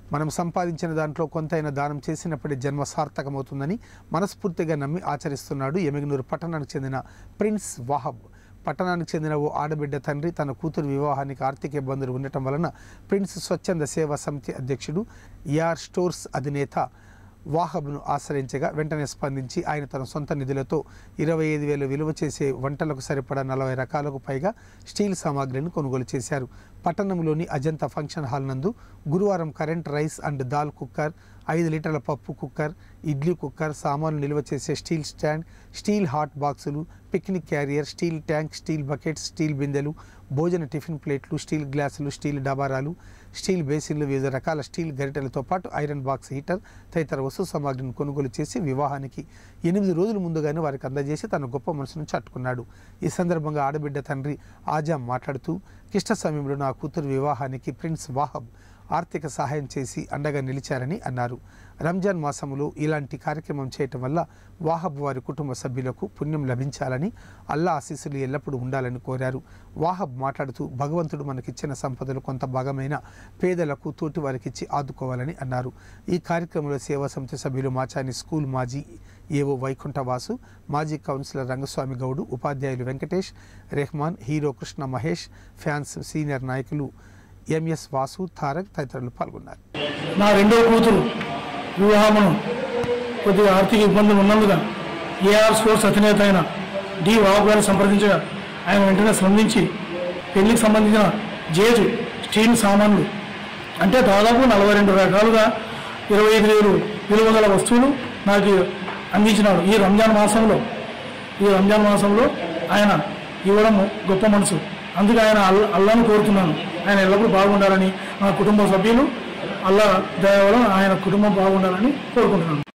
మనం సంపాదించిన దాంట్లో కొంతైనా దానం చేసినప్పుడే జన్మ సార్థకమవుతుందని మనస్ఫూర్తిగా నమ్మి ఆచరిస్తున్నాడు ఎమిగనూరు పట్టణానికి చెందిన ప్రిన్స్ వాహబ్ పట్టణానికి చెందిన ఓ ఆడబిడ్డ తండ్రి తన కూతురు వివాహానికి ఆర్థిక ఇబ్బందులు ఉండటం వలన ప్రిన్స్ స్వచ్ఛంద సేవా సమితి అధ్యక్షుడు యార్ స్టోర్స్ అధినేత వాహబ్ను ఆశ్రయించగా వెంటనే స్పందించి ఆయన తన సొంత నిధులతో ఇరవై ఐదు వేలు విలువ చేసే వంటలకు సరిపడా నలభై రకాలకు పైగా స్టీల్ సామాగ్రిని కొనుగోలు చేశారు పట్టణంలోని అజంతా ఫంక్షన్ హాల్ నందు గురువారం current rice and dal cooker ఐదు లీటర్ల పప్పు కుక్కర్ ఇడ్లీ కుక్కర్ సామాన్లు నిల్వ చేసే స్టీల్ స్టాండ్ స్టీల్ హాట్ బాక్సులు picnic carrier steel tank steel buckets steel బిందెలు భోజన టిఫిన్ ప్లేట్లు స్టీల్ గ్లాసులు స్టీల్ డబారాలు స్టీల్ బేసిన్లు వివిధ రకాల స్టీల్ గరిటెలతో పాటు ఐరన్ బాక్స్ హీటర్ తదితర వస్తు సామాగ్రిని కొనుగోలు చేసి వివాహానికి ఎనిమిది రోజుల ముందుగానే వారికి అందజేసి తన గొప్ప మనసును చాటుకున్నాడు ఈ సందర్భంగా ఆడబిడ్డ తండ్రి ఆజాం మాట్లాడుతూ కిష్ట సమయంలో నా కూతురు వివాహానికి ప్రిన్స్ వాహబ్ ఆర్థిక సహాయం చేసి అండగా నిలిచారని అన్నారు రంజాన్ మాసంలో ఇలాంటి కార్యక్రమం చేయటం వల్ల వాహబ్ వారి కుటుంబ సభ్యులకు పుణ్యం లభించాలని అల్లా ఆశీస్సులు ఎల్లప్పుడూ ఉండాలని కోరారు వాహబ్ మాట్లాడుతూ భగవంతుడు మనకిచ్చిన సంపదలు కొంత భాగమైన పేదలకు తోటి వారికిచ్చి ఆదుకోవాలని అన్నారు ఈ కార్యక్రమంలో సేవా సమితి సభ్యులు మాచాని స్కూల్ మాజీ ఏవో వైకుంఠవాసు మాజీ కౌన్సిలర్ రంగస్వామి గౌడు ఉపాధ్యాయులు Venkatesh Rahman hero Krishna Mahesh fans senior నాయకులు ఎంఎస్ వాసు తారక్ తదితరులు పాల్గొన్నారు నా రెండవ కూతురు వివాహమును కొద్దిగా ఆర్థిక ఇబ్బందులు ఉన్నందున ఏఆర్ స్పోర్ట్స్ అధినేత అయిన డి బాబు గారిని సంప్రదించగా ఆయన వెంటనే స్పందించి పెళ్లికి సంబంధించిన జేజు స్టీల్ సామాన్లు అంటే దాదాపు నలభై రెండు రకాలుగా ఇరవై ఐదు వేలు విలువ గల వస్తువులు నాకు అందించినాడు ఈ రంజాన్ మాసంలో ఈ రంజాన్ మాసంలో ఆయన ఇవ్వడం గొప్ప మనసు అందుకే ఆయన అల్ల అల్లాను కోరుతున్నాను ఆయన ఎల్లప్పుడూ బాగుండాలని మా కుటుంబ సభ్యులు అల్లా దయ వల్ల ఆయన కుటుంబం బాగుండాలని కోరుకుంటున్నాను